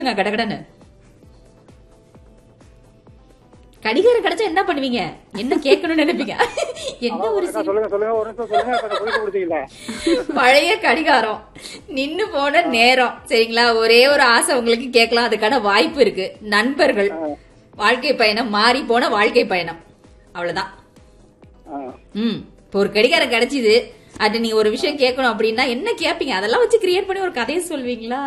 சொல்லுங்க கடகடன்னு கடிகாரம் கிடைச்சா என்ன பண்ணுவீங்க என்ன கேட்கணும்னு நினைப்பீங்க என்ன ஒரு அக்கா, சொல்லுங்க சொல்லுங்க ஒரு நிமிஷம் சொல்லுங்க கொஞ்சம் குறிப்பு கொடுத்தீங்கல்ல பழைய கடிகாரம் நின்னு போன நேரம் சரிங்களா ஒரே ஒரு ஆசை உங்களுக்கு கேட்கலாம் அதுக்கான வாய்ப்பு இருக்கு நண்பர்கள் வாழ்க்கை பயணம் மாறி போன வாழ்க்கை பயணம் அவ்வளவுதான் ஆ. ம் இப்போ ஒரு கடிகாரம் கிடைச்சிது அது நீங்க ஒரு விஷயம் கேட்கணும் அப்படின்னா என்ன கேட்பீங்க அதெல்லாம் வச்சு கிரியேட் பண்ணி ஒரு கதையை சொல்வீங்களா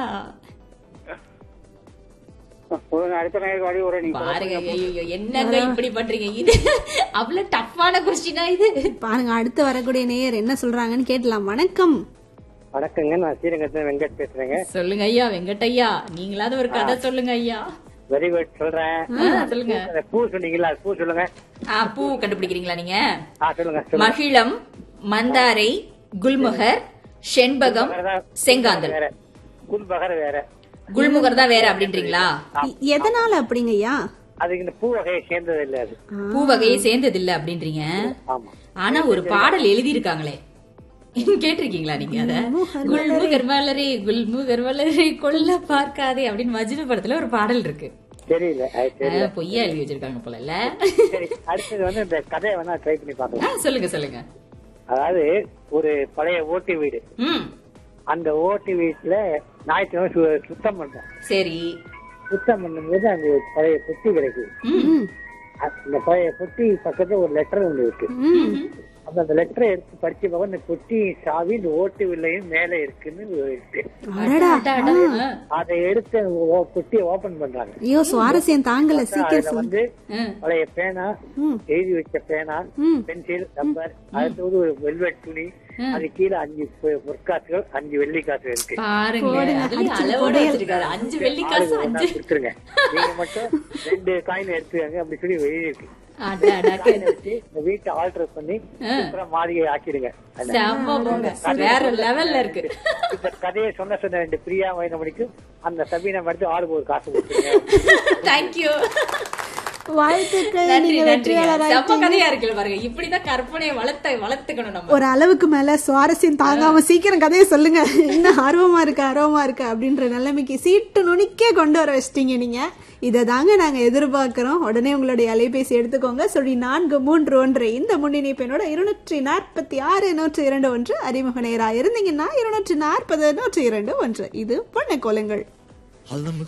சொல்லுங்க அடுத்த நேரம் வழி ஒரு நீங்க பாருங்க ஐயோ என்னங்க இப்படி பண்றீங்க இது அவ்வளவு டஃப்பான கொஸ்டினா இது பாருங்க அடுத்து வரக்கூடிய நேயர் என்ன சொல்றாங்கன்னு கேட்டலாம் வணக்கம் வணக்கங்க நான் ஸ்ரீரங்கத்துல வெங்கட் பேசுறேங்க சொல்லுங்க ஐயா வெங்கட்டையா நீங்களாவது ஒரு கதை சொல்லுங்க ஐயா வெரி குட் சொல்றேன் ஆ, சொல்லுங்க அந்த பூ சொன்னீங்களா அது பூ சொல்லுங்க ஆ, பூ கண்டுபிடிக்கிறீங்களா நீங்க ஆ சொல்லுங்க சொல்லுங்க மகிழம் மந்தாரை குல்முகர் செண்பகம் செங்காந்தல் வேற குல்பகர் வேற குல்முகர் தான் வேற அப்படின்றீங்களா எ- எதனால அப்படிங்க ஐயா அதுக்கு இந்த பூ வகையை சேர்ந்தது இல்ல அது பூ வகையை சேர்ந்தது இல்ல அப்படின்றீங்க ஆமா ஆனா ஒரு பாடல் எழுதி இருக்காங்களே கேட்டிருக்கீங்களா நீங்க அத குல்முகர் மலரே குல்முகர் மலரே கொல்ல பார்க்காதே அப்படின்னு மஜ்னு படத்துல ஒரு பாடல் இருக்கு தெரியல அது தெரியல ஆ, பொய்யா எழுதி வச்சிருக்காங்க போல இல்ல சரி அடுத்தது வந்து இந்த கதையை வேணா ட்ரை பண்ணி பார்க்கலாம் ஆ, சொல்லுங்க சொல்லுங்க அதாவது ஒரு பழைய ஓட்டு வீடு ம் அந்த ஓட்டு வீட்டுல ஞாயிற்றுக்கிழமை சு- சுத்தம் பண்றோம் சரி சுத்தம் பண்ணும்போது அங்க ஒரு பழைய பொட்டி கிடைக்குது ம் அந்த பழைய பொட்டி பக்கத்துல ஒரு லெட்டர் ஒன்று இருக்கு அப்ப அந்த லெட்டரை எடுத்து படிச்சு பார்க்க இந்த பொட்டி சாவி இந்த ஓட்டு வில்லையும் மேல இருக்குன்னு இருக்கு அடடா அடா, அடா. ஆ. அதை எடுத்து அந்த ஓ- பொட்டியை ஓபன் பண்றாங்க ஐயோ சுவாரஸ்யம் தாங்கல சீக்கிரம் அதுல சொல்லு வந்து ம். பழைய பேனா ம். எழுதி வச்ச பேனா ம். பென்சில் ரப்பர் அடுத்தது ஒரு வெல்வெட் துணி அது கீழே அஞ்சு பொ- பொற்காசுகள் அஞ்சு வெள்ளி காசு இருக்கு பாருங்க அதுலயும் அளவோட வச்சிருக்காரு அஞ்சு வெள்ளி காசு ஆளுக்கு ஒண்ணா அஞ்சு கொடுத்துருங்க நீங்க மட்டும் ரெண்டு காயின் எடுத்துக்கங்க அப்படி சொல்லி வெளியே இருக்கு அடா, அடா. காயினை வச்சு இந்த வீட்டை ஆல்டர் பண்ணி சூப்பரா மாளிகை ஆக்கிடுங்க அந்த செம்ம போங்க வேற லெவல்ல இருக்கு இந்த கதையை சொன்ன சொன்ன ரெண்டு பிரியா வைணமணிக்கும் அந்த சபீனா எடுத்து ஆளுக்கு ஒரு காசு கொடுத்துருங்க தேங்க்யூ வாழ்த்துக்கள் நன்றி நீங்க நன்றி வெற்றியாளர் செம்ம கதையா இருக்குல்ல பாருங்க இப்படிதான் கற்பனையை வளர்த்த வளர்த்துக்கணும் நம்ம ஒரு அளவுக்கு மேல சுவாரஸ்யம் தாங்காம சீக்கிரம் கதையை சொல்லுங்க இன்னும் ஆர்வமா இருக்கு ஆர்வமா இருக்கு அப்படின்ற நிலைமைக்கு சீட்டு நுனிக்கே கொண்டு வர வச்சிட்டீங்க நீங்க இதை தாங்க நாங்க எதிர்பார்க்கிறோம் உடனே உங்களுடைய அலைபேசி எடுத்துக்கோங்க சொல்லி நான்கு மூன்று ஒன்று இந்த முன்னிணைப்பினோட இருநூற்றி நாற்பத்தி ஆறு நூற்றி இரண்டு ஒன்று அறிமுக நேரா இருந்தீங்கன்னா இருநூற்றி நாற்பது நூற்றி இரண்டு ஒன்று இது பொண்ணு கோலங்கள் அது நம்ம